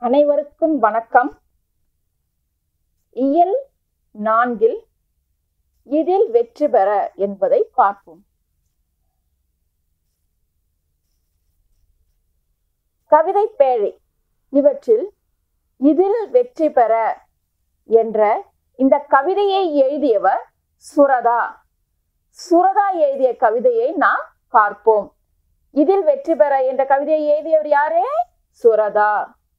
அனைவருக்கும் வணக்கம் இயல் நான்கில் இதில் வெற்றி பெற என்பதை பார்ப்போம் கவிதை பேழை இவற்றில் இதில் வெற்றி பெற என்ற இந்த கவிதையை எழுதியவர் சுரதா சுரதா எழுதிய கவிதையை நாம் பார்ப்போம் இதில் வெற்றி பெற என்ற கவிதையை எழுதியவர் யாரு சுரதா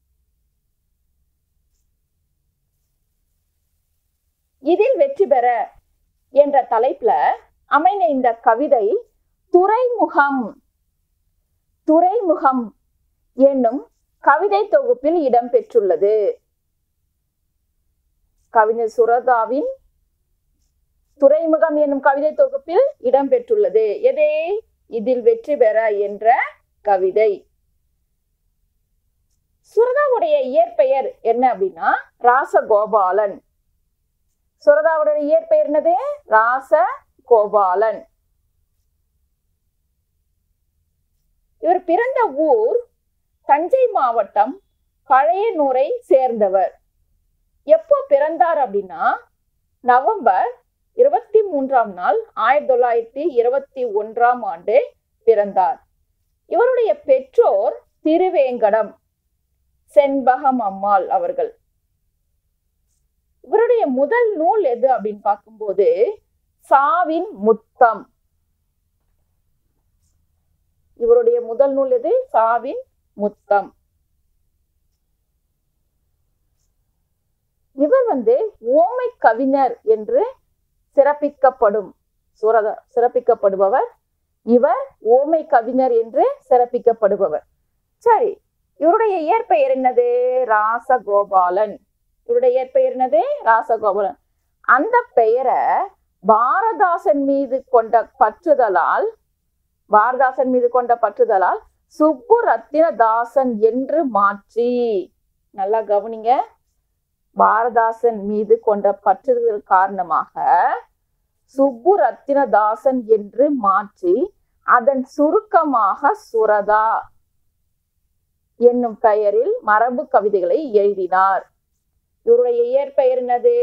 இதில் வெற்றி பெற என்ற தலைப்புல அமைந்த இந்த கவிதை துறைமுகம் துறைமுகம் என்னும் கவிதை தொகுப்பில் இடம்பெற்றுள்ளது கவிஞர் சுரதாவின் துறைமுகம் என்னும் கவிதை தொகுப்பில் இடம்பெற்றுள்ளது எதே இதில் வெற்றி பெற என்ற கவிதை சுரதாவுடைய இயற்பெயர் என்ன அப்படின்னா ராசகோபாலன் சுரதாவுடைய இயற்பெயர் என்னது ராச கோபாலன் இவர் பிறந்த ஊர் தஞ்சை மாவட்டம் பழையனூரை சேர்ந்தவர் எப்போ பிறந்தார் அப்படின்னா நவம்பர் இருபத்தி மூன்றாம் நாள் ஆயிரத்தி தொள்ளாயிரத்தி இருபத்தி ஒன்றாம் ஆண்டு பிறந்தார் இவருடைய பெற்றோர் திருவேங்கடம் செண்பகம் அம்மாள் அவர்கள் இவருடைய முதல் நூல் எது அப்படின்னு பார்க்கும்போது சாவின் முத்தம் இவருடைய முதல் நூல் எது சாவின் முத்தம் இவர் வந்து ஓமை கவிஞர் என்று சிறப்பிக்கப்படும் சுரத சிறப்பிக்கப்படுபவர் இவர் ஓமை கவிஞர் என்று சிறப்பிக்கப்படுபவர் சரி இவருடைய இயற்பெயர் என்னது ராசகோபாலன் இவருடைய இயற்பெயர் என்னது ராசகோபாலன் அந்த பெயரை பாரதாசன் மீது கொண்ட பற்றுதலால் பாரதாசன் மீது கொண்ட பற்றுதலால் சுப்பு ரத்தினதாசன் என்று மாற்றி நல்லா கவனிங்க பாரதாசன் மீது கொண்ட பற்றுதல் காரணமாக சுப்பு ரத்தினதாசன் என்று மாற்றி அதன் சுருக்கமாக சுரதா என்னும் பெயரில் மரபு கவிதைகளை எழுதினார் இவருடைய இயற்பெயர் என்னது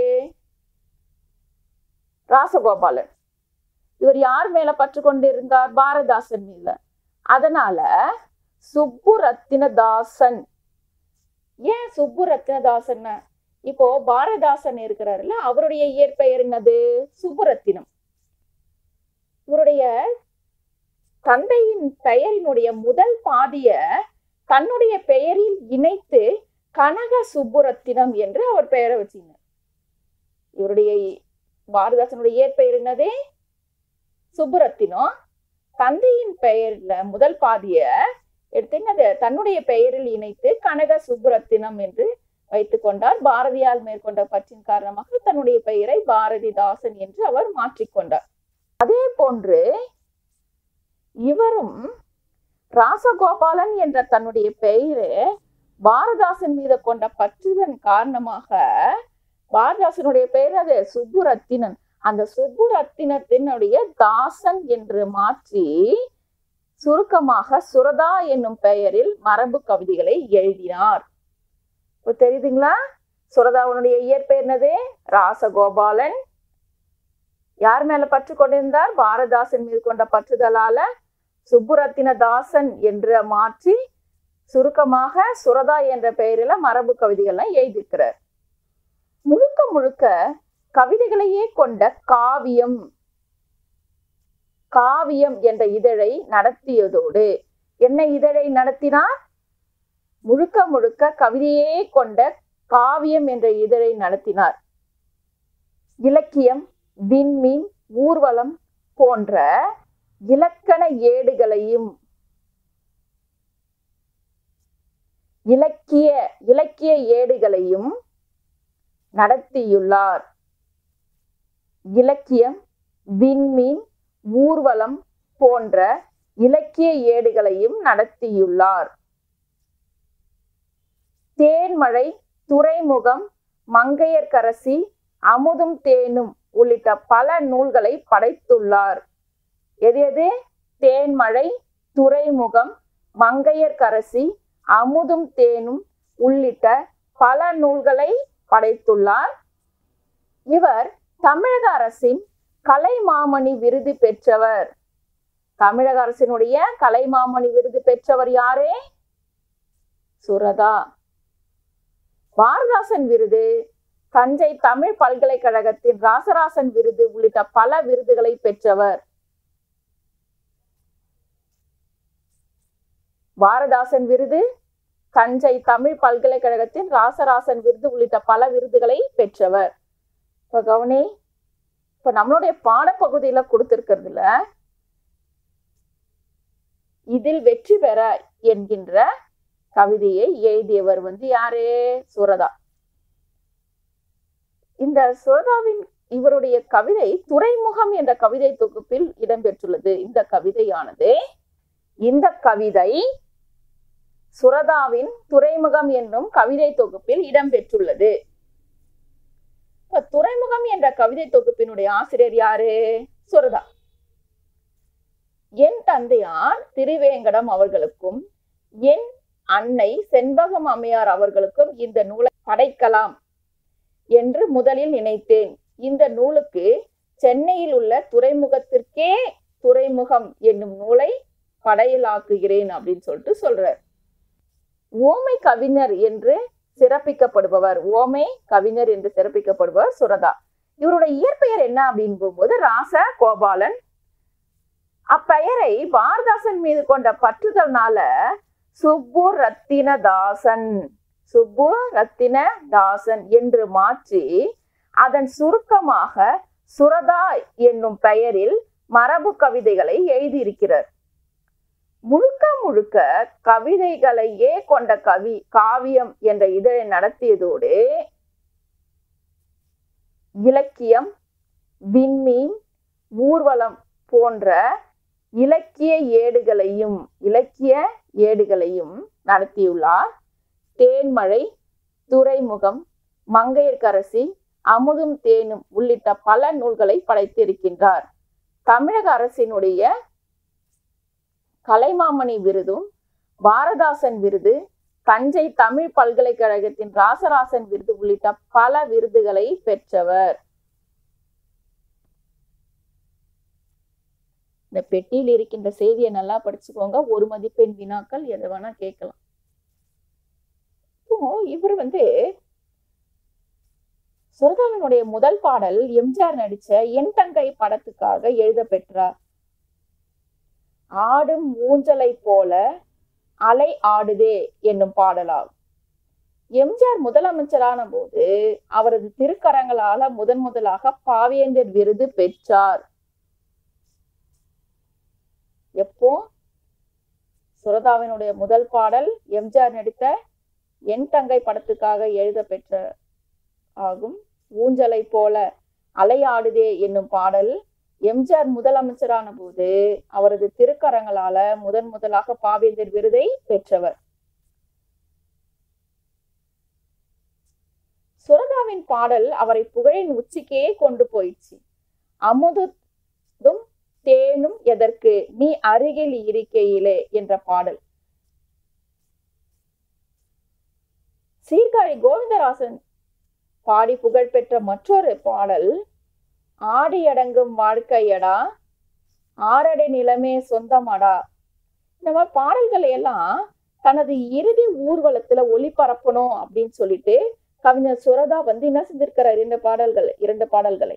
ராசகோபாலன் இவர் யார் மேல பற்று கொண்டிருந்தார் பாரதாசன் மீது அதனால சுப்பு ரத்தினதாசன் ஏன் சுப்பு ரத்தினதாசன் இப்போ பாரதாசன் இருக்கிறாருல்ல அவருடைய இயற்பெயர் என்னது சுப்புரத்தினம் இவருடைய தந்தையின் பெயரினுடைய முதல் பாதிய தன்னுடைய பெயரில் இணைத்து கனக சுப்புரத்தினம் என்று அவர் பெயரை வச்சிருந்தார் இவருடைய பாரதாசனுடைய இயற்பெயர் என்னது சுப்புரத்தினம் தந்தையின் பெயர்ல முதல் பாதிய எடுத்து தன்னுடைய பெயரில் இணைத்து கனக சுப்புரத்தினம் என்று வைத்துக் கொண்டார் பாரதியால் மேற்கொண்ட பற்றின் காரணமாக தன்னுடைய பெயரை பாரதிதாசன் என்று அவர் மாற்றிக்கொண்டார் அதே போன்று இவரும் ராசகோபாலன் என்ற தன்னுடைய பெயரை பாரதாசன் மீது கொண்ட பற்றுதன் காரணமாக பாரதாசனுடைய பெயர் அது சுப்புரத்தினன் அந்த சுப்புரத்தினத்தினுடைய தாசன் என்று மாற்றி சுருக்கமாக சுரதா என்னும் பெயரில் மரபு கவிதைகளை எழுதினார் இப்போ தெரியுதுங்களா சுரதாவனுடைய இயற்பெயர் என்னது ராசகோபாலன் யார் மேல பற்று கொண்டிருந்தார் பாரதாசன் மீது கொண்ட பற்றுதலால சுப்புரத்தின தாசன் என்று மாற்றி சுருக்கமாக சுரதா என்ற பெயரில மரபு கவிதைகள்லாம் எழுதியிருக்கிறார் முழுக்க முழுக்க கவிதைகளையே கொண்ட காவியம் காவியம் என்ற இதழை நடத்தியதோடு என்ன இதழை நடத்தினார் முழுக்க முழுக்க கவிதையே கொண்ட காவியம் என்ற இதழை நடத்தினார் இலக்கியம் விண்மீன் ஊர்வலம் போன்ற இலக்கண ஏடுகளையும் இலக்கிய இலக்கிய ஏடுகளையும் நடத்தியுள்ளார் இலக்கியம் விண்மீன் ஊர்வலம் போன்ற இலக்கிய ஏடுகளையும் நடத்தியுள்ளார் தேன்மழை துறைமுகம் மங்கையர்கரசி அமுதும் தேனும் உள்ளிட்ட பல நூல்களை படைத்துள்ளார் எது எது தேன்மழை துறைமுகம் மங்கையர்கரசி அமுதும் தேனும் உள்ளிட்ட பல நூல்களை படைத்துள்ளார் இவர் தமிழக அரசின் கலைமாமணி விருது பெற்றவர் தமிழக அரசினுடைய கலைமாமணி விருது பெற்றவர் யாரே சுரதா பாரதாசன் விருது தஞ்சை தமிழ் பல்கலைக்கழகத்தின் ராசராசன் விருது உள்ளிட்ட பல விருதுகளை பெற்றவர் பாரதாசன் விருது தஞ்சை தமிழ் பல்கலைக்கழகத்தின் ராசராசன் விருது உள்ளிட்ட பல விருதுகளை பெற்றவர் இப்ப கவனி இப்ப நம்மளுடைய பாடப்பகுதியில கொடுத்திருக்கிறதுல இதில் வெற்றி பெற என்கின்ற கவிதையை எழுதியவர் வந்து யாரு சுரதா இந்த சுரதாவின் இவருடைய கவிதை துறைமுகம் என்ற கவிதை தொகுப்பில் இடம்பெற்றுள்ளது இந்த கவிதையானது இந்த கவிதை சுரதாவின் துறைமுகம் என்னும் கவிதை தொகுப்பில் இடம்பெற்றுள்ளது இப்ப துறைமுகம் என்ற கவிதை தொகுப்பினுடைய ஆசிரியர் யாரு சுரதா என் தந்தையார் திருவேங்கடம் அவர்களுக்கும் என் அன்னை செண்பகம் அம்மையார் அவர்களுக்கும் இந்த நூலை படைக்கலாம் என்று முதலில் நினைத்தேன் இந்த நூலுக்கு சென்னையில் உள்ள துறைமுகத்திற்கே துறைமுகம் என்னும் நூலை படையலாக்குகிறேன் அப்படின்னு சொல்லிட்டு சொல்றார் ஓமை கவிஞர் என்று சிறப்பிக்கப்படுபவர் ஓமை கவிஞர் என்று சிறப்பிக்கப்படுபவர் சுரதா இவருடைய இயற்பெயர் என்ன அப்படின்னு போகும்போது ராச கோபாலன் அப்பெயரை பாரதாசன் மீது கொண்ட பற்றுதல்னால சுப்பு ரத்தினதாசன் சுப்பு ரத்தின தாசன் என்று மாற்றி அதன் சுருக்கமாக சுரதா என்னும் பெயரில் மரபு கவிதைகளை எழுதியிருக்கிறார் முழுக்க முழுக்க கவிதைகளையே கொண்ட கவி காவியம் என்ற இதழை நடத்தியதோடு இலக்கியம் விண்மீன் ஊர்வலம் போன்ற இலக்கிய ஏடுகளையும் இலக்கிய ஏடுகளையும் நடத்தியுள்ளார் தேன்மழை துறைமுகம் மங்கையர்க்கரசி அமுதும் தேனும் உள்ளிட்ட பல நூல்களை படைத்திருக்கின்றார் தமிழக அரசினுடைய கலைமாமணி விருதும் பாரதாசன் விருது தஞ்சை தமிழ் பல்கலைக்கழகத்தின் ராசராசன் விருது உள்ளிட்ட பல விருதுகளை பெற்றவர் இந்த பெட்டியில் இருக்கின்ற செய்தியை நல்லா படிச்சுக்கோங்க ஒரு மதிப்பெண் வினாக்கள் எதை வேணா கேட்கலாம் இப்போ இவர் வந்து சுரதாவினுடைய முதல் பாடல் எம்ஜிஆர் நடிச்ச என் தங்கை படத்துக்காக எழுத பெற்றார் ஆடும் ஊஞ்சலை போல அலை ஆடுதே என்னும் பாடலாகும் எம்ஜிஆர் முதலமைச்சரான போது அவரது திருக்கரங்களால முதன் முதலாக பாவேந்தர் விருது பெற்றார் எப்போ சுரதாவினுடைய முதல் பாடல் எம்ஜிஆர் நடித்த என் தங்கை படத்துக்காக எழுத பெற்ற ஆகும் ஊஞ்சலை போல அலையாடுதே என்னும் பாடல் எம்ஜிஆர் முதலமைச்சரான போது அவரது திருக்கரங்களால முதன் முதலாக பாவேந்தர் விருதை பெற்றவர் சுரதாவின் பாடல் அவரை புகழின் உச்சிக்கே கொண்டு போயிடுச்சு அமுதும் தேனும் எதற்கு நீ அருகில் இருக்கையிலே என்ற பாடல் சீர்காழி கோவிந்தராசன் பாடி புகழ்பெற்ற மற்றொரு பாடல் ஆடியடங்கும் வாழ்க்கையடா ஆறடை நிலமே சொந்தமடா இந்த மாதிரி பாடல்களை எல்லாம் தனது இறுதி ஊர்வலத்துல ஒளிபரப்பணும் அப்படின்னு சொல்லிட்டு கவிஞர் சுரதா வந்து என்ன செஞ்சிருக்கிறார் இரண்டு பாடல்கள் இரண்டு பாடல்களை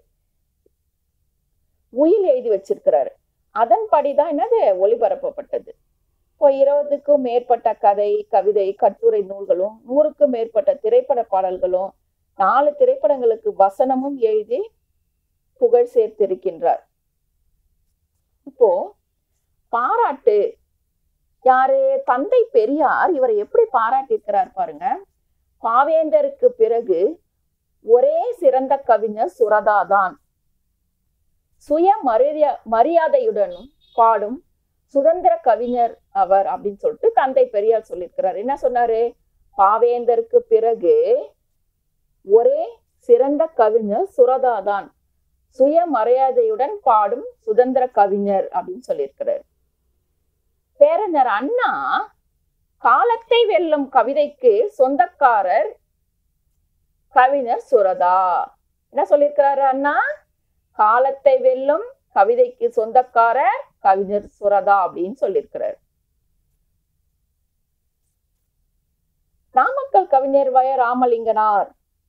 உயில் எழுதி வச்சிருக்கிறாரு அதன்படிதான் என்னது ஒளிபரப்பப்பட்டது இப்போ இருபதுக்கும் மேற்பட்ட கதை கவிதை கட்டுரை நூல்களும் நூறுக்கும் மேற்பட்ட திரைப்பட பாடல்களும் நாலு திரைப்படங்களுக்கு வசனமும் எழுதி புகழ் சேர்த்திருக்கின்றார் இப்போ பாராட்டு யாரு தந்தை பெரியார் இவரை எப்படி பாராட்டியிருக்கிறார் பாருங்க பாவேந்தருக்கு பிறகு ஒரே சிறந்த கவிஞர் சுரதாதான் சுய மரியா மரியாதையுடனும் பாடும் சுதந்திர கவிஞர் அவர் அப்படின்னு சொல்லிட்டு தந்தை பெரியார் சொல்லியிருக்கிறார் என்ன சொன்னாரு பாவேந்தருக்கு பிறகு ஒரே சிறந்த கவிஞர் சுரதாதான் சுய மரியாதையுடன் பாடும் சுதந்திர கவிஞர் அப்படின்னு சொல்லியிருக்கிறார் பேரறிஞர் அண்ணா காலத்தை வெல்லும் கவிதைக்கு சொந்தக்காரர் கவிஞர் சுரதா என்ன சொல்லியிருக்கிறாரு அண்ணா காலத்தை வெல்லும் கவிதைக்கு சொந்தக்காரர் கவிஞர் சுரதா அப்படின்னு சொல்லியிருக்கிறார் நாமக்கல் கவிஞர் வய ராமலிங்கனார்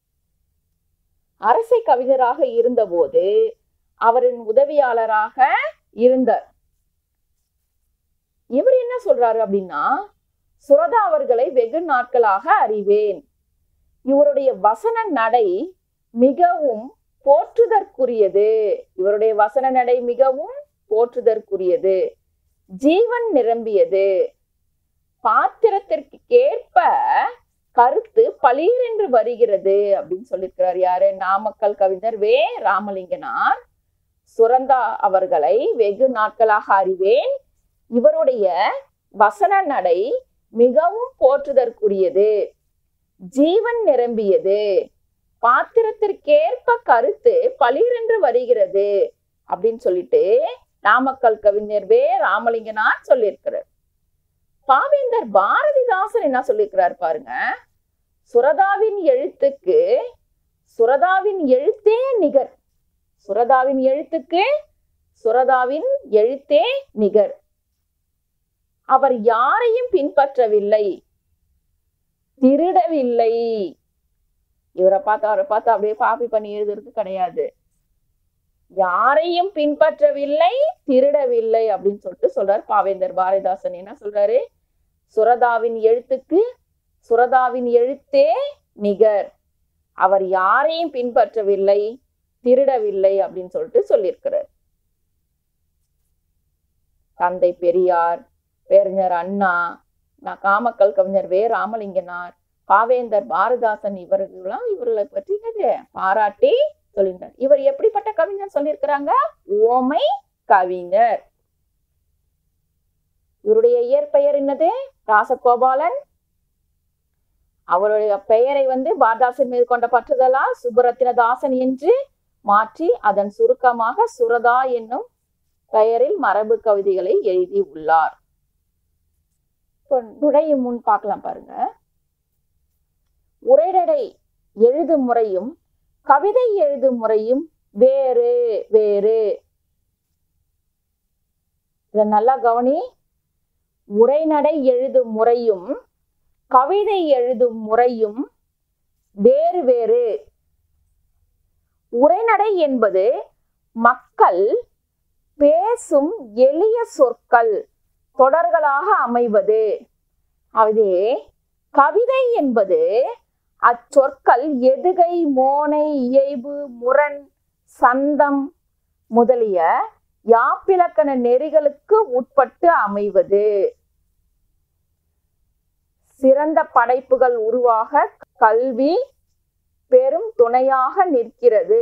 அரசை கவிஞராக இருந்தபோது அவரின் உதவியாளராக இருந்தார் இவர் என்ன சொல்றாரு அப்படின்னா சுரதா அவர்களை வெகு நாட்களாக அறிவேன் இவருடைய வசன நடை மிகவும் போற்றுதற்குரியது இவருடைய வசன நடை மிகவும் போற்றுதற்குரியது ஜீவன் நிரம்பியது பாத்திரத்திற்கு ஏற்ப கருத்து பளீரென்று வருகிறது அப்படின்னு சொல்லியிருக்கிறார் யாரு நாமக்கல் கவிஞர் வே ராமலிங்கனார் சுரந்தா அவர்களை வெகு நாட்களாக அறிவேன் இவருடைய வசன நடை மிகவும் போற்றுதற்குரியது ஜீவன் நிரம்பியது பாத்திரத்திற்கேற்ப கருத்து பளிரென்று வருகிறது அப்படின்னு சொல்லிட்டு நாமக்கல் கவிஞர் வே ராமலிங்கனார் சொல்லியிருக்கிறார் பாவேந்தர் பாரதிதாசன் என்ன சொல்லியிருக்கிறார் பாருங்க சுரதாவின் எழுத்துக்கு சுரதாவின் எழுத்தே நிகர் சுரதாவின் எழுத்துக்கு சுரதாவின் எழுத்தே நிகர் அவர் யாரையும் பின்பற்றவில்லை திருடவில்லை இவரை பார்த்து அவரை பார்த்து அப்படியே காப்பி பண்ணி எழுதுறது கிடையாது யாரையும் பின்பற்றவில்லை திருடவில்லை அப்படின்னு சொல்லிட்டு சொல்றாரு பாவேந்தர் பாரதிதாசன் என்ன சொல்றாரு சுரதாவின் எழுத்துக்கு சுரதாவின் எழுத்தே நிகர் அவர் யாரையும் பின்பற்றவில்லை திருடவில்லை அப்படின்னு சொல்லிட்டு சொல்லியிருக்கிறார் தந்தை பெரியார் பேரறிஞர் அண்ணா நான் காமக்கல் கவிஞர் வே ராமலிங்கனார் பாவேந்தர் பாரதாசன் இவர்களெல்லாம் இவர்களை பற்றி என்னது பாராட்டி சொல்லியிருந்தார் இவர் எப்படிப்பட்ட கவிஞர் சொல்லியிருக்கிறாங்க ஓமை கவிஞர் இவருடைய இயற்பெயர் என்னது ராசகோபாலன் அவருடைய பெயரை வந்து பாரதாசன் மீது கொண்ட பற்றுதலால் சுப்பரத்தினதாசன் என்று மாற்றி அதன் சுருக்கமாக சுரதா என்னும் பெயரில் மரபு கவிதைகளை எழுதி உள்ளார் இப்போ நுழையும் முன் பார்க்கலாம் பாருங்க உரைநடை எழுதும் முறையும் கவிதை எழுதும் முறையும் வேறு வேறு இத நல்லா கவனி உரைநடை எழுதும் முறையும் கவிதை எழுதும் முறையும் வேறு வேறு உரைநடை என்பது மக்கள் பேசும் எளிய சொற்கள் தொடர்களாக அமைவது அதே கவிதை என்பது அச்சொற்கள் எதுகை மோனை இயைபு முரண் சந்தம் முதலிய யாப்பிலக்கண நெறிகளுக்கு உட்பட்டு அமைவது சிறந்த படைப்புகள் உருவாக கல்வி பெரும் துணையாக நிற்கிறது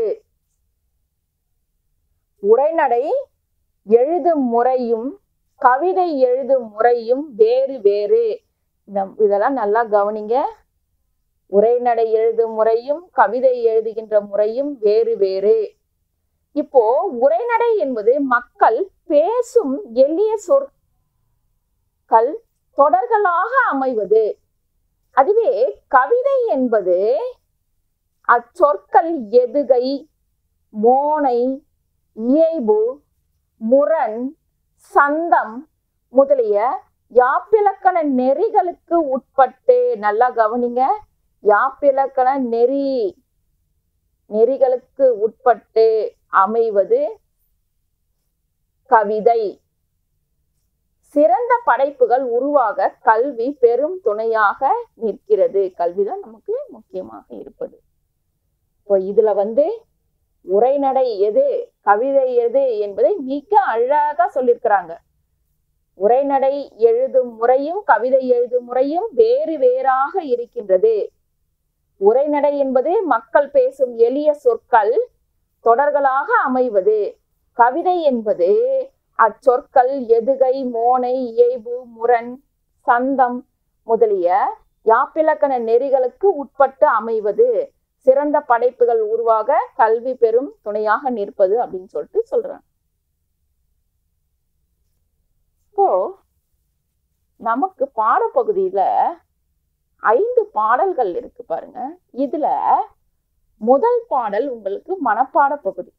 உரைநடை எழுதும் முறையும் கவிதை எழுதும் முறையும் வேறு வேறு இந்த- இதெல்லாம் நல்லா கவனிங்க உரைநடை எழுதும் முறையும் கவிதை எழுதுகின்ற முறையும் வேறு வேறு இப்போ உரைநடை என்பது மக்கள் பேசும் எளிய சொற்கள் தொடர்களாக அமைவது அதுவே கவிதை என்பது அச்சொற்கள் எதுகை மோனை இயைபு முரண் சந்தம் முதலிய யாப்பிலக்கண நெறிகளுக்கு உட்பட்டு நல்லா கவனிங்க யாப்பிலக்கண நெறி நெறிகளுக்கு உட்பட்டு அமைவது கவிதை சிறந்த படைப்புகள் உருவாக கல்வி பெரும் துணையாக நிற்கிறது கல்விதான் நமக்கு முக்கியமாக இருப்பது இப்போ இதுல வந்து உரைநடை எது கவிதை எது என்பதை மிக அழகா சொல்லியிருக்கிறாங்க உரைநடை எழுதும் முறையும் கவிதை எழுதும் முறையும் வேறு வேறாக இருக்கின்றது உரைநடை என்பது மக்கள் பேசும் எளிய சொற்கள் தொடர்களாக அமைவது கவிதை என்பது அச்சொற்கள் எதுகை மோனை இயைபு முரண் சந்தம் முதலிய யாப்பிலக்கண நெறிகளுக்கு உட்பட்டு அமைவது சிறந்த படைப்புகள் உருவாக கல்வி பெரும் துணையாக நிற்பது அப்படின்னு சொல்லிட்டு சொல்றாங்க இப்போ நமக்கு பாடப்பகுதியில ஐந்து பாடல்கள் இருக்கு பாருங்க இதுல முதல் பாடல் உங்களுக்கு மனப்பாட பகுதி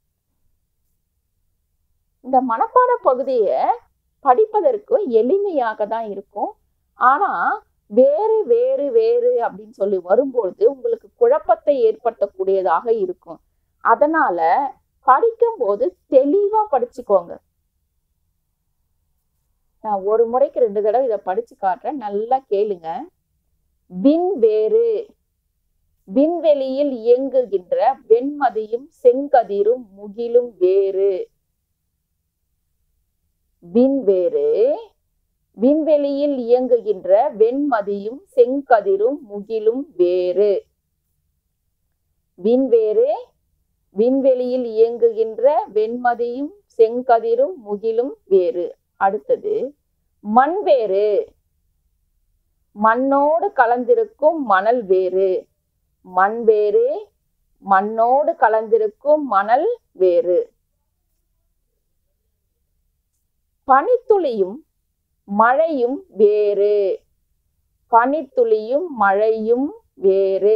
இந்த மனப்பாட பகுதியை படிப்பதற்கு எளிமையாக தான் இருக்கும் ஆனா வேறு வேறு வேறு அப்படின்னு சொல்லி வரும்பொழுது உங்களுக்கு குழப்பத்தை ஏற்படுத்தக்கூடியதாக இருக்கும் அதனால படிக்கும்போது தெளிவா படிச்சுக்கோங்க நான் ஒரு முறைக்கு ரெண்டு தடவை இதை படிச்சு காட்டுறேன் நல்லா கேளுங்க விண் வேறு விண்வெளியில் இயங்குகின்ற வெண்மதியும் செங்கதிரும் முகிலும் வேறு விண்வேறு விண்வெளியில் இயங்குகின்ற வெண்மதியும் செங்கதிரும் முகிலும் வேறு விண்வேறு விண்வெளியில் இயங்குகின்ற வெண்மதியும் செங்கதிரும் முகிலும் வேறு அடுத்தது மண் வேறு மண்ணோடு கலந்திருக்கும் மணல் வேறு மண் வேறு மண்ணோடு கலந்திருக்கும் மணல் வேறு பனித்துளியும் மழையும் வேறு பனித்துளியும் மழையும் வேறு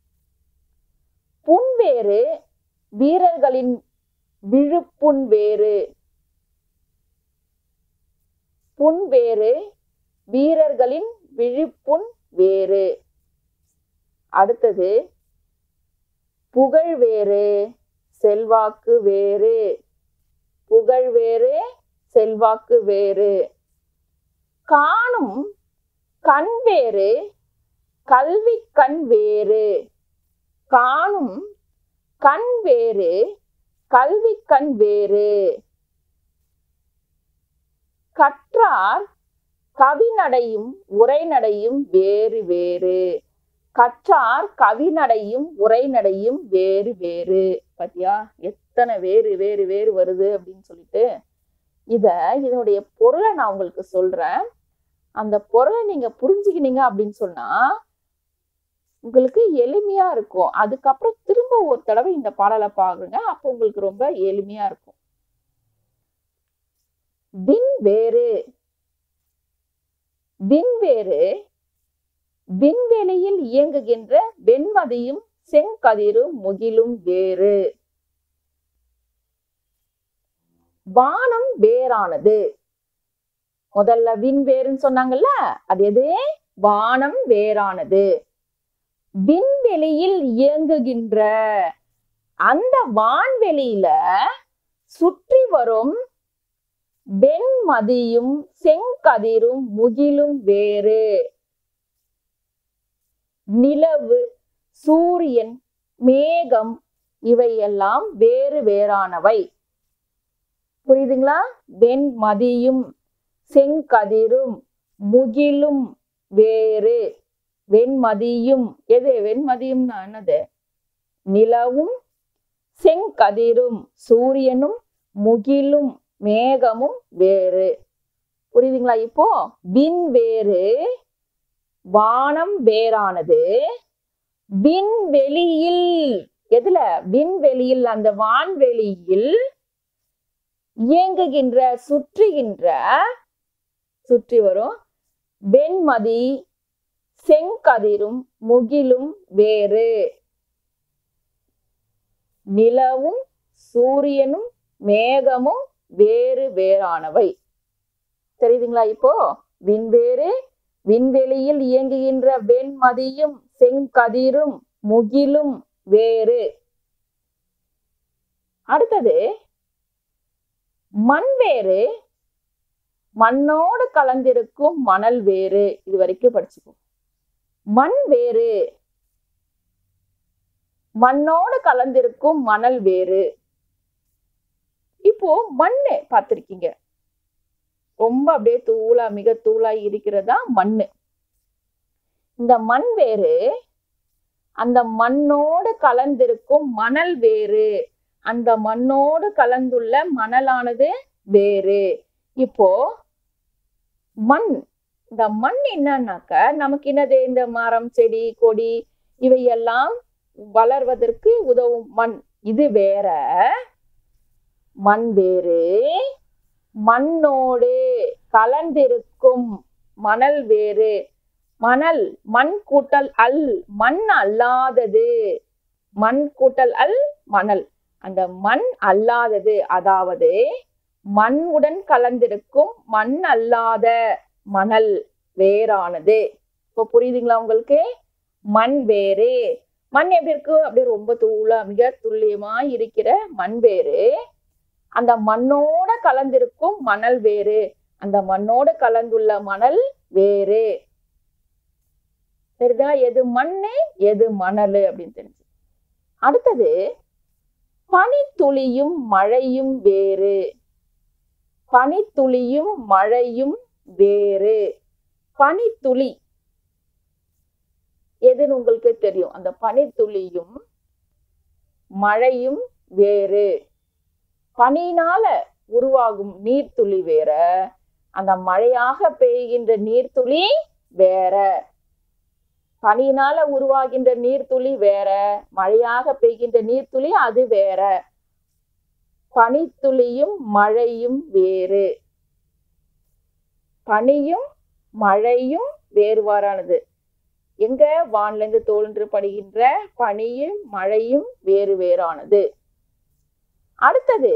புண் வேறு வீரர்களின் விழுப்புண் வேறு புண் வேறு வீரர்களின் விழிப்புண் வேறு அடுத்தது புகழ் வேறு செல்வாக்கு வேறு புகழ் வேறு செல்வாக்கு வேறு காணும் கண் வேறு கல்வி கண் வேறு காணும் கண் வேறு கல்வி கண் வேறு கற்றார் கவிநடையும் உரைநடையும் வேறு வேறு கற்றார் கவிநடையும் உரைநடையும் வேறு வேறு பாத்தியா எத்தனை வேறு வேறு வேறு வருது அப்படின்னு சொல்லிட்டு இத இதனுடைய பொருளை நான் உங்களுக்கு சொல்றேன் அந்த பொருளை நீங்க புரிஞ்சுக்கினீங்க அப்படின்னு சொன்னா உங்களுக்கு எளிமையா இருக்கும் அதுக்கப்புறம் திரும்ப ஒரு தடவை இந்த பாடலை பாருங்க அப்போ உங்களுக்கு ரொம்ப எளிமையா இருக்கும் விண் வேறு விண்வேறு விண்வெளியில் இயங்குகின்ற வெண்மதியும் செங்கதிரும் முகிலும் வேறு வானம் வேறானது முதல்ல விண்வேறுன்னு சொன்னாங்கல்ல அது எது வானம் வேறானது விண்வெளியில் இயங்குகின்ற அந்த வான்வெளியில சுற்றி வரும் வெண்மதியும் செங்கதிரும் முகிலும் வேறு நிலவு சூரியன் மேகம் இவையெல்லாம் வேறு வேறானவை புரியுதுங்களா வெண்மதியும் செங்கதிரும் முகிலும் வேறு வெண்மதியும் எது வெண்மதியும்னா என்னது நிலவும் செங்கதிரும் சூரியனும் முகிலும் மேகமும் வேறு புரியுதுங்களா இப்போ விண் வேறு வானம் வேறானது விண்வெளியில் எதுல விண்வெளியில் அந்த வான்வெளியில் இயங்குகின்ற சுற்றுகின்ற சுற்றி வரும் வெண்மதி செங்கதிரும் முகிலும் வேறு நிலவும் சூரியனும் மேகமும் வேறு வேறானவை தெரியுதுங்களா இப்போ விண்வேறு விண்வெளியில் இயங்குகின்ற வெண்மதியும் செங்கதிரும் முகிலும் வேறு அடுத்தது மண் வேறு மண்ணோடு கலந்திருக்கும் மணல் வேறு இது வரைக்கும் படிச்சுப்போம் மண் வேறு மண்ணோடு கலந்திருக்கும் மணல் வேறு இப்போ மண்ணு பார்த்திருக்கீங்க ரொம்ப அப்படியே தூளா மிக தூளா இருக்கிறதா மண்ணு இந்த மண் வேறு அந்த மண்ணோடு கலந்திருக்கும் மணல் வேறு அந்த மண்ணோடு கலந்துள்ள மணலானது வேறு இப்போ மண் இந்த மண் என்னன்னாக்க நமக்கு என்னது இந்த மரம் செடி கொடி இவையெல்லாம் வளர்வதற்கு உதவும் மண் இது வேற மண் வேறு மண்ணோடு கலந்திருக்கும் மணல் வேறு மணல் மண் கூட்டல் அல் மண் அல்லாதது மண் கூட்டல் அல் மணல் அந்த மண் அல்லாதது அதாவது மண்ணுடன் கலந்திருக்கும் மண் அல்லாத மணல் வேறானது இப்போ புரியுதுங்களா உங்களுக்கு மண் வேறு மண் எப்படி இருக்கு அப்படியே ரொம்ப தூளா மிக துல்லியமா இருக்கிற மண் வேறு அந்த மண்ணோட கலந்திருக்கும் மணல் வேறு அந்த மண்ணோட கலந்துள்ள மணல் வேறு சரிதா எது மண்ணு எது மணல் அப்படின்னு தெரிஞ்சு அடுத்தது பனித்துளியும் மழையும் வேறு பனித்துளியும் மழையும் வேறு பனித்துளி எதுன்னு உங்களுக்கு தெரியும் அந்த பனித்துளியும் மழையும் வேறு பனியினால உருவாகும் நீர்த்துளி வேற அந்த மழையாக பெய்கின்ற நீர்த்துளி வேற பனியினால உருவாகின்ற நீர்த்துளி வேற மழையாக பெய்கின்ற நீர்த்துளி அது வேற பனித்துளியும் மழையும் வேறு பனியும் மழையும் வேறுபாடானது எங்க வான்லேருந்து தோன்று படுகின்ற பனியும் மழையும் வேறு வேறானது அடுத்தது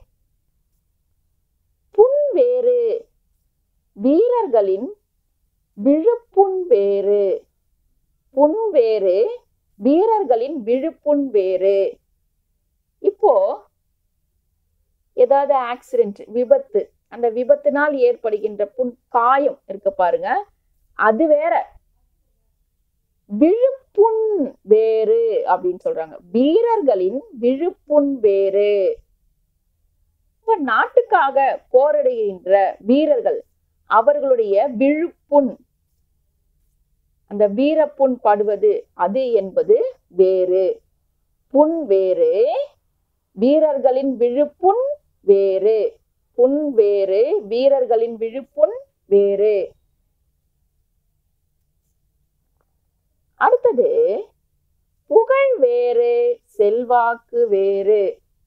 புண் வேறு வீரர்களின் விழுப்புண் வேறு புண் வேறு வீரர்களின் விழுப்புண் வேறு இப்போ ஏதாவது ஆக்சிடென்ட் விபத்து அந்த விபத்தினால் ஏற்படுகின்ற புண் காயம் இருக்கு பாருங்க அது வேற விழுப்புண் வேறு அப்படின்னு சொல்றாங்க வீரர்களின் விழுப்புண் வேறு இப்ப நாட்டுக்காக போரிடுகின்ற வீரர்கள் அவர்களுடைய விழுப்புண் அந்த வீரப்புண் படுவது அது என்பது வேறு புண் வேறு வீரர்களின் விழுப்புண் வேறு புண் வேறு வீரர்களின் விழுப்புண் வேறு அடுத்தது புகழ் வேறு செல்வாக்கு வேறு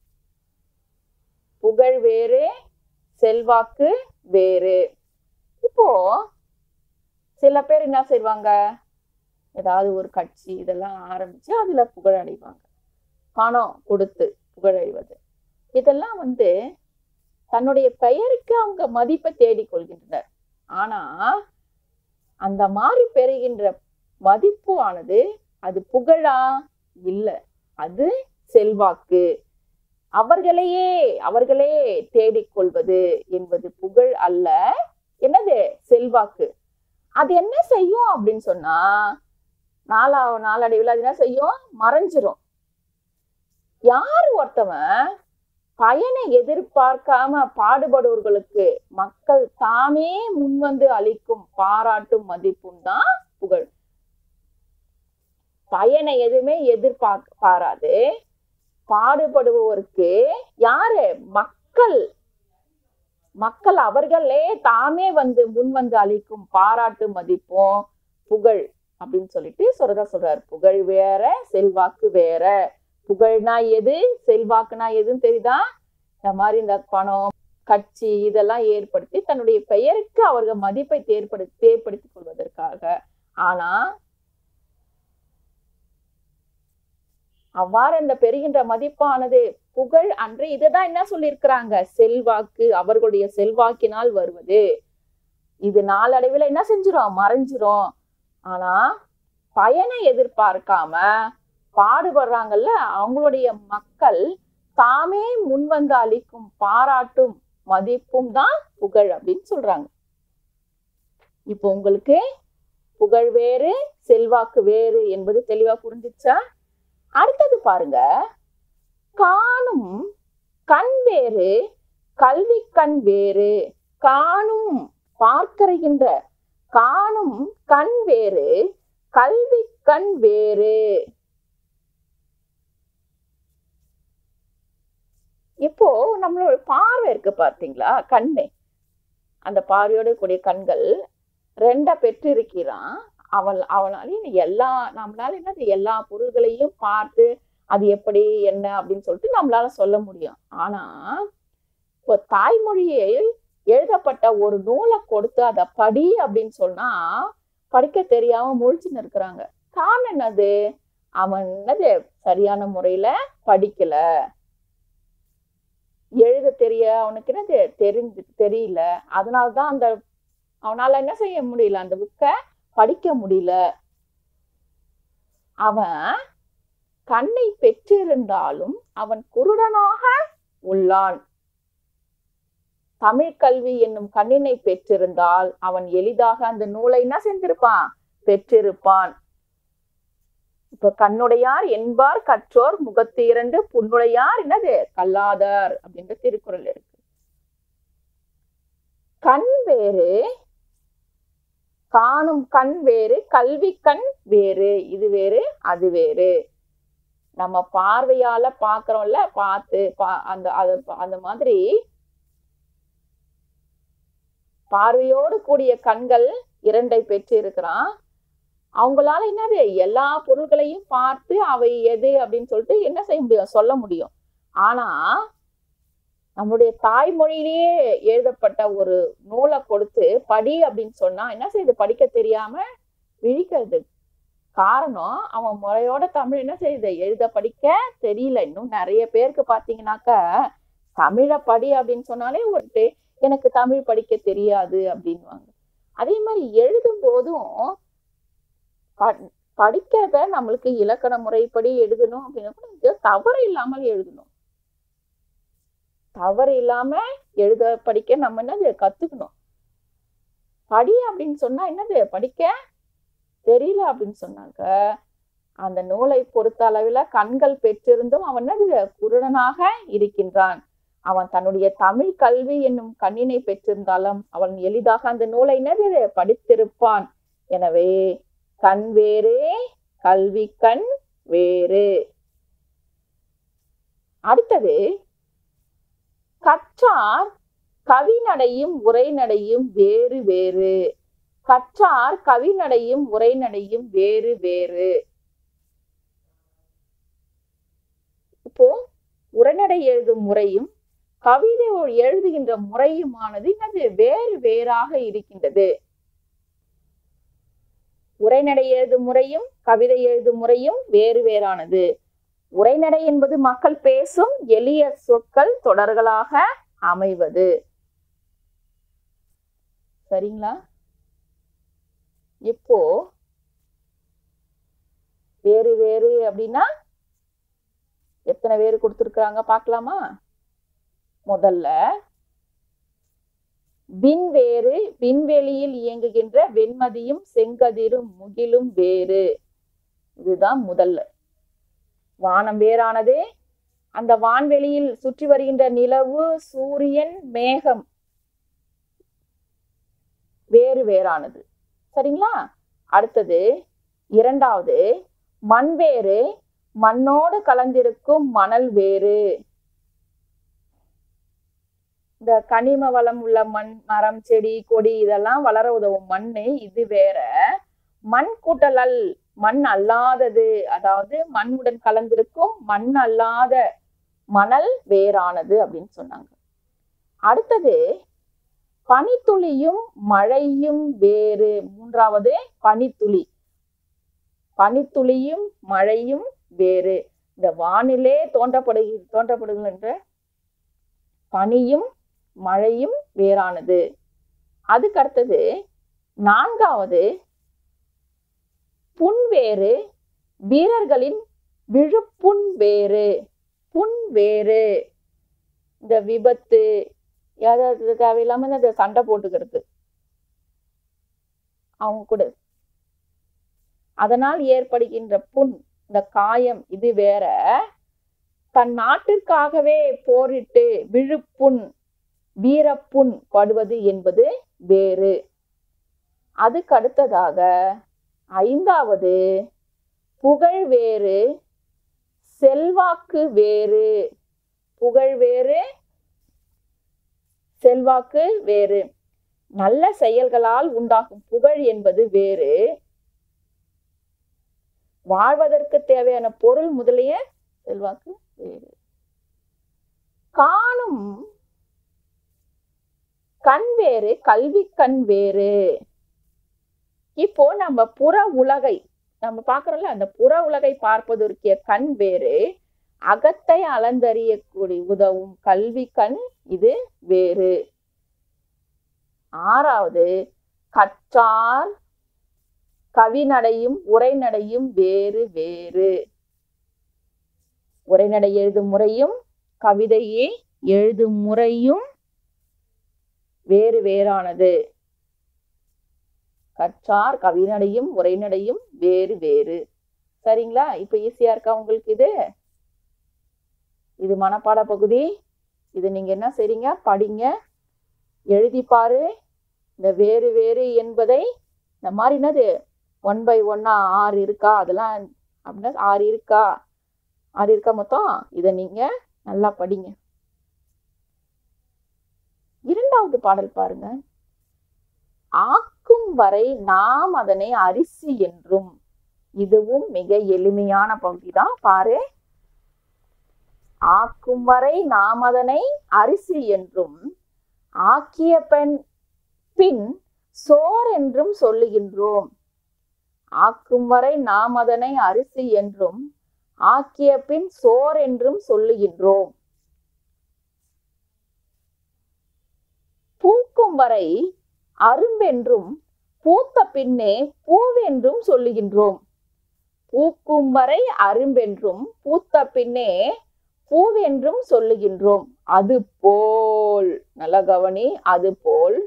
புகழ் வேறு செல்வாக்கு வேறு இப்போ சில பேர் என்ன செய்வாங்க ஏதாவது ஒரு கட்சி இதெல்லாம் ஆரம்பிச்சு அதுல புகழ் அடைவாங்க பணம் கொடுத்து புகழடைவது இதெல்லாம் வந்து தன்னுடைய பெயருக்கு அவங்க மதிப்பை தேடிக் கொள்கின்றனர் ஆனா அந்த மாதிரி பெறுகின்ற மதிப்பு ஆனது அது புகழா இல்ல அது செல்வாக்கு அவர்களையே அவர்களே தேடிக்கொள்வது என்பது புகழ் அல்ல என்னது செல்வாக்கு அது என்ன செய்யும் அப்படின்னு சொன்னா நாளா நாளடைவில் அது என்ன செய்யும் மறைஞ்சிரும் யார் ஒருத்தவன் பயனை எதிர்பார்க்காம பாடுபடுவர்களுக்கு மக்கள் தாமே முன்வந்து அளிக்கும் பாராட்டும் மதிப்பும் தான் புகழ் பயனை எதுவுமே எதிர்பார்க்க பாராது பாடுபடுபவருக்கு யாரு மக்கள் மக்கள் அவர்களே தாமே வந்து முன் வந்து அளிக்கும் பாராட்டு மதிப்பும் புகழ் அப்படின்னு சொல்லிட்டு சொல்றதா சொல்றாரு புகழ் வேற செல்வாக்கு வேற புகழ்னா எது செல்வாக்குனா எதுன்னு தெரியுதா இந்த மாதிரி இந்த பணம் கட்சி இதெல்லாம் ஏற்படுத்தி தன்னுடைய பெயருக்கு அவர்கள் மதிப்பை ஏற்படுத்தி ஏற்படுத்திக் கொள்வதற்காக ஆனா அவ்வாறு அந்த பெறுகின்ற மதிப்பானது புகழ் அன்று இதுதான் என்ன சொல்லியிருக்கிறாங்க செல்வாக்கு அவர்களுடைய செல்வாக்கினால் வருவது இது நாளடைவில் என்ன செஞ்சிரும் மறைஞ்சிரும் ஆனா பயனை எதிர்பார்க்காம பாடுபடுறாங்கல்ல அவங்களுடைய மக்கள் தாமே முன்வந்து அளிக்கும் பாராட்டும் மதிப்பும் தான் புகழ் அப்படின்னு சொல்றாங்க இப்போ உங்களுக்கு புகழ் வேறு செல்வாக்கு வேறு என்பது தெளிவா புரிஞ்சிச்சா அடுத்தது பாருங்க காணும் கண் வேறு கல்வி கண் வேறு காணும் பார்க்கறைகின்ற காணும் கண் வேறு கல்வி கண் வேறு இப்போ நம்மளோட பார்வை இருக்கு பார்த்தீங்களா கண்ணு அந்த பார்வையோட கூடிய கண்கள் ரெண்டா பெற்று இருக்கிறான் அவள் அவனால எல்லா நம்மளால என்னது எல்லா பொருள்களையும் பார்த்து அது எப்படி என்ன அப்படின்னு சொல்லிட்டு நம்மளால சொல்ல முடியும் ஆனா இப்போ தாய்மொழியை எழுதப்பட்ட ஒரு நூலை கொடுத்து அதை படி அப்படின்னு சொன்னா படிக்க தெரியாம முழிச்சுன்னு இருக்கிறாங்க காரணம் என்னது அவன் என்னது சரியான முறையில படிக்கல எழுத தெரிய அவனுக்கு என்னது தெரிஞ்சு தெரியல அதனாலதான் அந்த அவனால என்ன செய்ய முடியல அந்த புக்கை படிக்க முடியல அவன் கண்ணை பெற்றிருந்தாலும் அவன் குருடனாக உள்ளான் தமிழ் கல்வி என்னும் கண்ணினை பெற்றிருந்தால் அவன் எளிதாக அந்த நூலை என்ன செஞ்சிருப்பான் பெற்றிருப்பான் இப்ப கண்ணுடையார் என்பார் கற்றோர் முகத்து இரண்டு புண்ணுடையார் என்னது கல்லாதார் அப்படின்ற திருக்குறள் இருக்கு கண் வேறு காணும் கண் வேறு கல்வி கண் வேறு இது வேறு அது வேறு நம்ம பார்வையால பாக்குறோம்ல பார்த்து பா- அந்த அது அந்த மாதிரி பார்வையோடு கூடிய கண்கள் இரண்டை பெற்று இருக்கிறான் அவங்களால என்னது எல்லா பொருள்களையும் பார்த்து அவை எது அப்படின்னு சொல்லிட்டு என்ன செய்ய முடியும் சொல்ல முடியும் ஆனா நம்முடைய தாய்மொழியிலேயே எழுதப்பட்ட ஒரு நூலை கொடுத்து படி அப்படின்னு சொன்னா என்ன செய்யுது படிக்க தெரியாம விழிக்கிறது காரணம் அவன் முறையோட தமிழ் என்ன செய்யுது எழுத படிக்க தெரியல இன்னும் நிறைய பேருக்கு பாத்தீங்கன்னாக்கா தமிழை படி அப்படின்னு சொன்னாலே ஒரு டே- எனக்கு தமிழ் படிக்க தெரியாது அப்படின்வாங்க அதே மாதிரி எழுதும் போதும் ப- படிக்கிறத நம்மளுக்கு இலக்கண முறைப்படி எழுதணும் அப்படின்னா கூட இது தவறு இல்லாமல் எழுதணும் தவறு இல்லாம எழுத படிக்க நம்ம என்னது கத்துக்கணும் படி அப்படின்னு சொன்னா என்னது படிக்க தெரியல அப்படின்னு சொன்னாங்க அந்த நூலை பொறுத்த அளவில் கண்கள் பெற்றிருந்தும் அவன் என்னது குருடனாக இருக்கின்றான் அவன் தன்னுடைய தமிழ் கல்வி என்னும் கண்ணினை பெற்றிருந்தாலும் அவன் எளிதாக அந்த நூலை என்னது படித்திருப்பான் எனவே கண் வேறே கல்வி கண் வேறு அடுத்தது கற்றார் கவிநடையும் உரைநடையும் வேறு வேறு கற்றார் கவிநடையும் உரைநடையும் வேறு வேறு இப்போ உரைநடை எழுதும் முறையும் கவிதை எழுதுகின்ற முறையுமானது என்னது வேறு வேறாக இருக்கின்றது உரைநடை எழுதும் முறையும் கவிதை எழுதும் முறையும் வேறு வேறானது உரைநடை என்பது மக்கள் பேசும் எளிய சொற்கள் தொடர்களாக அமைவது சரிங்களா இப்போ வேறு வேறு அப்படின்னா எத்தனை பேர் கொடுத்துருக்காங்க பார்க்கலாமா முதல்ல விண்வேறு விண்வெளியில் இயங்குகின்ற வெண்மதியும் செங்கதிரும் முகிலும் வேறு இதுதான் முதல்ல வானம் வேறானது அந்த வான்வெளியில் சுற்றி வருகின்ற நிலவு சூரியன் மேகம் வேறு வேறானது சரிங்களா அடுத்தது இரண்டாவது மண் வேறு மண்ணோடு கலந்திருக்கும் மணல் வேறு இந்த கனிம வளம் உள்ள மண் மரம் செடி கொடி இதெல்லாம் வளர உதவும் மண்ணு இது வேற மண் கூட்டலல் மண் அல்லாதது அதாவது மண்ணுடன் கலந்திருக்கும் மண் அல்லாத மணல் வேறானது அப்படின்னு சொன்னாங்க அடுத்தது பனித்துளியும் மழையும் வேறு மூன்றாவது பனித்துளி பனித்துளியும் மழையும் வேறு இந்த வானிலே தோன்றப்படு தோன்றப்படுகின்ற பனியும் மழையும் வேறானது அதுக்கு அடுத்தது நான்காவது புண் வேறு வீரர்களின் விழுப்புண் வேறு புண் வேறு இந்த விபத்து ஏதாவது தேவையில்லாம இந்த சண்டை போட்டுக்கிறது அவங்க கூட அதனால் ஏற்படுகின்ற புண் இந்த காயம் இது வேற தன் நாட்டிற்காகவே போரிட்டு விழுப்புண் வீரப்புண் படுவது என்பது வேறு அதுக்கு அடுத்ததாக ஐந்தாவது புகழ் வேறு செல்வாக்கு வேறு புகழ் வேறு செல்வாக்கு வேறு நல்ல செயல்களால் உண்டாகும் புகழ் என்பது வேறு வாழ்வதற்கு தேவையான பொருள் முதலிய செல்வாக்கு வேறு காணும் கண் வேறு கல்வி கண் வேறு இப்போ நம்ம புற உலகை நம்ம பார்க்கறோம்ல அந்த புற உலகை பார்ப்பதற்கிய கண் வேறு அகத்தை அளந்தறியக்கூடிய உதவும் கல்வி கண் இது வேறு ஆறாவது கற்றார் கவிநடையும் உரைநடையும் வேறு வேறு உரைநடை எழுதும் முறையும் கவிதையே எழுதும் முறையும் வேறு வேறானது கற்றார் கவிநடையும் உரைநடையும் வேறு வேறு சரிங்களா இப்ப ஈஸியா இருக்கா உங்களுக்கு இது இது மனப்பாட பகுதி இது நீங்க என்ன செய்றீங்க படிங்க எழுதி பாரு இந்த வேறு வேறு என்பதை இந்த மாதிரி என்னது ஒன் பை ஒன்னா ஆறு இருக்கா அதெல்லாம் அப்படின்னா ஆறு இருக்கா ஆறு இருக்கா மொத்தம் இதை நீங்க நல்லா படிங்க இரண்டாவது பாடல் பாருங்க ஆக்கும் வரை நாம் அதனை அரிசி என்றும் இதுவும் மிக எளிமையான பகுதி தான் பாரு ஆக்கும் வரை நாம் அதனை அரிசி என்றும் ஆக்கிய பெண் பின் சோர் என்றும் சொல்லுகின்றோம் ஆக்கும் வரை நாம் அதனை அரிசி என்றும் ஆக்கிய பின் சோர் என்றும் சொல்லுகின்றோம் பூக்கும் வரை அரும்பென்றும் பூத்த பின்னே பூவென்றும் சொல்லுகின்றோம் பூக்கும் வரை அரும்பென்றும் பூத்த பின்னே பூவென்றும் சொல்லுகின்றோம் அது போல் நல்ல கவனி அது போல்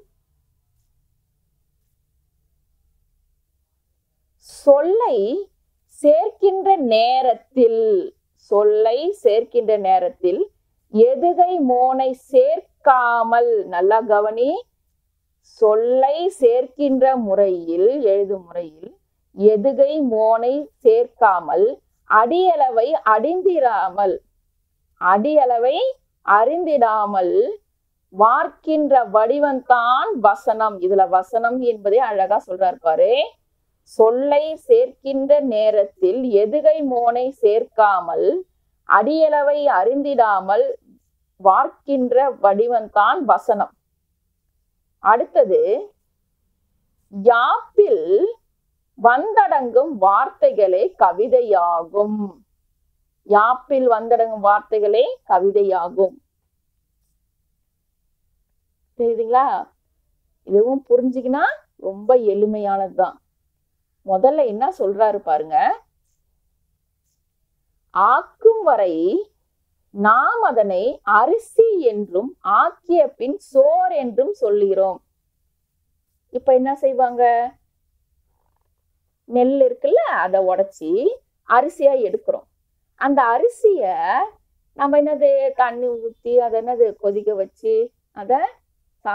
சொல்லை சேர்க்கின்ற நேரத்தில் சொல்லை சேர்க்கின்ற நேரத்தில் எதுகை மோனை சேர்க்காமல் நல்லா கவனி சொல்லை சேர்க்கின்ற முறையில் எழுதும் முறையில் எதுகை மோனை சேர்க்காமல் அடியளவை அடிந்திராமல் அடியளவை அறிந்திடாமல் வார்க்கின்ற வடிவம்தான் வசனம் இதுல வசனம் என்பதை அழகா சொல்றாரு பாரு சொல்லை சேர்க்கின்ற நேரத்தில் எதுகை மோனை சேர்க்காமல் அடியளவை அறிந்திடாமல் வார்க்கின்ற வடிவம்தான் வசனம் அடுத்தது யாப்பில் வந்தடங்கும் வார்த்தைகளே கவிதையாகும் யாப்பில் வந்தடங்கும் வார்த்தைகளே கவிதையாகும் தெரியுதுங்களா இதுவும் புரிஞ்சுக்கினா ரொம்ப எளிமையானதுதான் முதல்ல என்ன சொல்றாரு பாருங்க ஆக்கும் வரை நாம் அதனை அரிசி என்றும் ஆக்கிய பின் சோர் என்றும் சொல்லுகிறோம் இப்ப என்ன செய்வாங்க நெல் இருக்குல்ல அதை உடைச்சி அரிசியா எடுக்கிறோம் அந்த அரிசிய நம்ம என்னது தண்ணி ஊத்தி அதை என்னது கொதிக்க வச்சு அத சா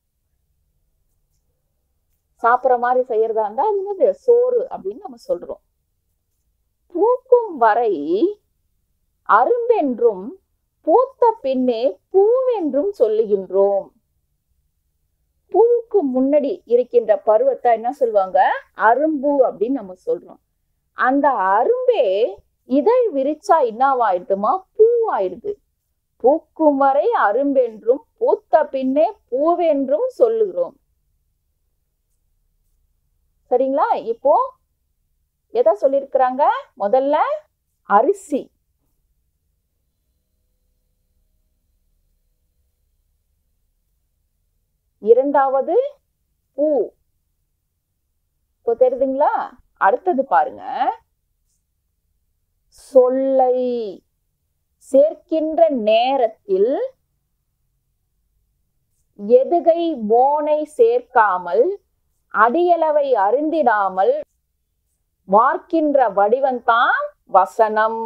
சாப்பிட்ற மாதிரி செய்யறதா இருந்தா அது என்னது சோறு அப்படின்னு நம்ம சொல்றோம் பூக்கும் வரை அரும்பென்றும் பூத்த பின்னே பூவென்றும் சொல்லுகின்றோம் பூவுக்கு முன்னாடி இருக்கின்ற பருவத்தை என்ன சொல்லுவாங்க அரும்பு அப்படின்னு நம்ம சொல்றோம் அந்த அரும்பே இதழ் விரிச்சா என்னவாயிடுதுமா பூவாயிடுது பூக்கும் வரை அரும்பென்றும் பூத்த பின்னே பூவென்றும் சொல்லுகிறோம் சரிங்களா இப்போ எதை சொல்லியிருக்கிறாங்க முதல்ல அரிசி இரண்டாவது பூ இப்போ தெரியுதுங்களா அடுத்தது பாருங்க சொல்லை சேர்க்கின்ற நேரத்தில் எதுகை மோனை சேர்க்காமல் அடியளவை அறிந்திடாமல் வார்க்கின்ற வடிவம்தான் வசனம்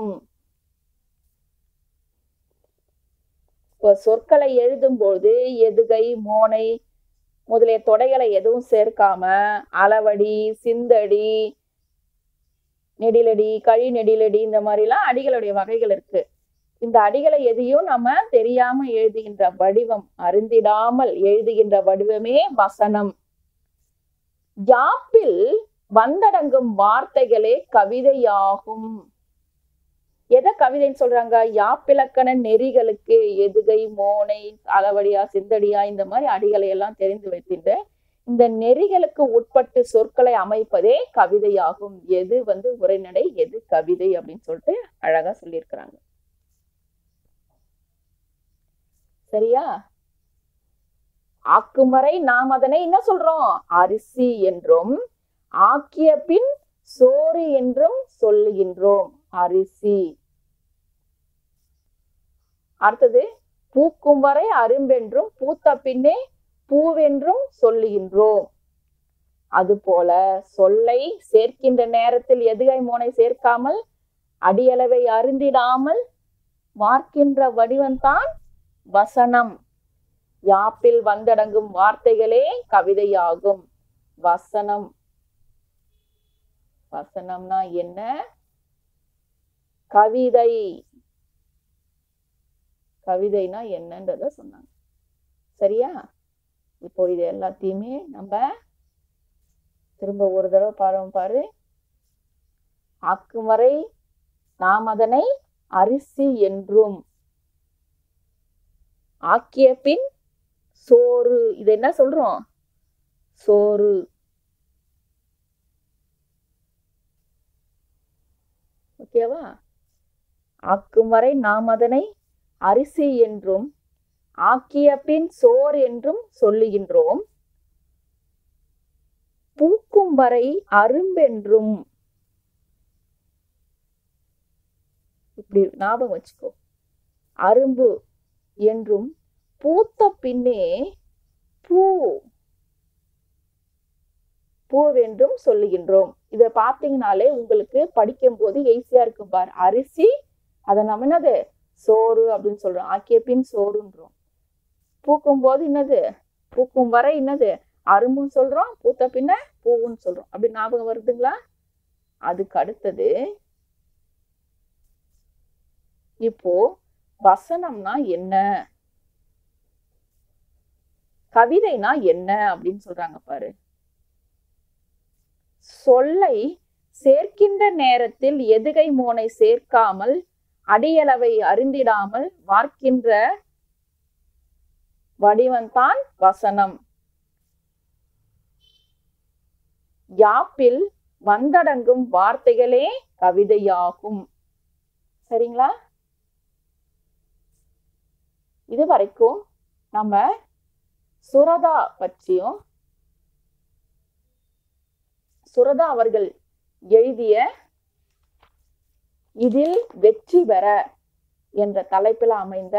இப்போ சொற்களை எழுதும்போது எதுகை மோனை முதலிய தொடைகளை எதுவும் சேர்க்காம அளவடி சிந்தடி நெடிலடி கழி நெடிலடி இந்த மாதிரிலாம் அடிகளுடைய வகைகள் இருக்கு இந்த அடிகளை எதையும் நம்ம தெரியாம எழுதுகின்ற வடிவம் அறிந்திடாமல் எழுதுகின்ற வடிவமே வசனம் யாப்பில் வந்தடங்கும் வார்த்தைகளே கவிதையாகும் எதை கவிதைன்னு சொல்றாங்க யாப்பிலக்கண நெறிகளுக்கு எதுகை மோனை அளவடியா சிந்தடியா இந்த மாதிரி அடிகளை எல்லாம் தெரிந்து வைத்துட்டு இந்த நெறிகளுக்கு உட்பட்டு சொற்களை அமைப்பதே கவிதையாகும் எது வந்து உரைநடை எது கவிதை அப்படின்னு சொல்லிட்டு அழகா சொல்லியிருக்கிறாங்க சரியா ஆக்குமறை நாம் அதனை என்ன சொல்றோம் அரிசி என்றும் ஆக்கிய பின் சோறு என்றும் சொல்லுகின்றோம் அரிசி அடுத்தது பூக்கும் வரை அரும்பென்றும் பூத்த பின்னே பூவென்றும் சொல்லுகின்றோம் அதுபோல சொல்லை சேர்க்கின்ற நேரத்தில் எதுகை மோனை சேர்க்காமல் அடியளவை அருந்திடாமல் வார்க்கின்ற வடிவம்தான் வசனம் யாப்பில் வந்தடங்கும் வார்த்தைகளே கவிதையாகும் வசனம் வசனம்னா என்ன கவிதை கவிதைனா என்னன்றத சொன்னாங்க சரியா இப்போ இது எல்லாத்தையுமே நம்ம திரும்ப ஒரு தடவை பாருவோம் பாரு ஆக்கும் வரை நாம் அதனை அரிசி என்றும் ஆக்கிய பின் சோறு இது என்ன சொல்றோம் சோறு ஓகேவா ஆக்கும் வரை நாம் அதனை அரிசி என்றும் ஆக்கிய பின் சோர் என்றும் சொல்லுகின்றோம் பூக்கும் வரை அரும்பென்றும் இப்படி ஞாபகம் வச்சுக்கோ அரும்பு என்றும் பூத்த பின்னே பூ பூவென்றும் சொல்லுகின்றோம் இத பாத்தீங்கனாலே உங்களுக்கு படிக்கும் போது ஈஸியா இருக்கும் பார் அரிசி அதை நம்ம என்னது சோறு அப்படின்னு சொல்றோம் ஆக்கிய பின் சோறுன்றோம் பூக்கும் போது என்னது பூக்கும் வரை என்னது அரும்பும் சொல்றோம் பூத்த பின்ன பூவும் சொல்றோம் அப்படி ஞாபகம் வருதுங்களா அதுக்கு அடுத்தது இப்போ வசனம்னா என்ன கவிதைனா என்ன அப்படின்னு சொல்றாங்க பாரு சொல்லை சேர்க்கின்ற நேரத்தில் எதுகை மோனை சேர்க்காமல் அடியளவை அருந்திடாமல் வார்க்கின்ற வடிவம்தான் வசனம் யாப்பில் வந்தடங்கும் வார்த்தைகளே கவிதையாகும் சரிங்களா இது வரைக்கும் நம்ம சுரதா பற்றியும் சுரதா அவர்கள் எழுதிய இதில் வெற்றி பெற என்ற தலைப்பில் அமைந்த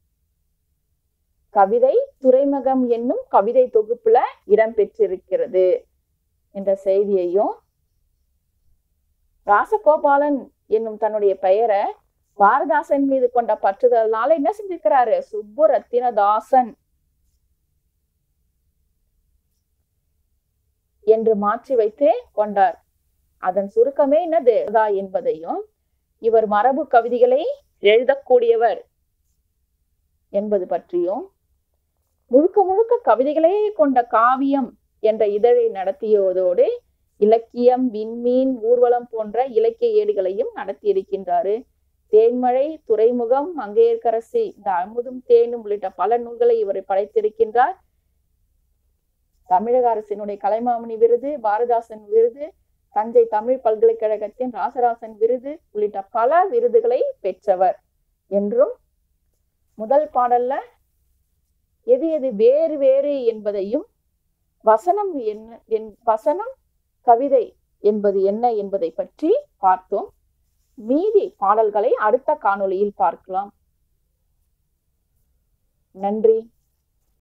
கவிதை துறைமுகம் என்னும் கவிதை தொகுப்புல இடம்பெற்றிருக்கிறது என்ற செய்தியையும் ராசகோபாலன் என்னும் தன்னுடைய பெயரை பாரதாசன் மீது கொண்ட பற்றுதல்னால என்ன செஞ்சிருக்கிறாரு சுப்புரத்தினதாசன் என்று மாற்றி வைத்தே கொண்டார் அதன் சுருக்கமே என்னது என்பதையும் இவர் மரபு கவிதைகளை எழுதக்கூடியவர் என்பது பற்றியும் முழுக்க முழுக்க கவிதைகளே கொண்ட காவியம் என்ற இதழை நடத்தியதோடு இலக்கியம் விண்மீன் ஊர்வலம் போன்ற இலக்கிய ஏடுகளையும் நடத்தி இருக்கின்றாரு தேன்மழை துறைமுகம் மங்கையர்கரசி இந்த அமுதும் தேனும் உள்ளிட்ட பல நூல்களை இவர் படைத்திருக்கின்றார் தமிழக அரசினுடைய கலைமாமணி விருது பாரதாசன் விருது தஞ்சை தமிழ் பல்கலைக்கழகத்தின் ராசராசன் விருது உள்ளிட்ட பல விருதுகளை பெற்றவர் என்றும் முதல் பாடல்ல எது எது வேறு வேறு என்பதையும் வசனம் என்ன என் வசனம் கவிதை என்பது என்ன என்பதை பற்றி பார்த்தோம் மீதி பாடல்களை அடுத்த காணொளியில் பார்க்கலாம் நன்றி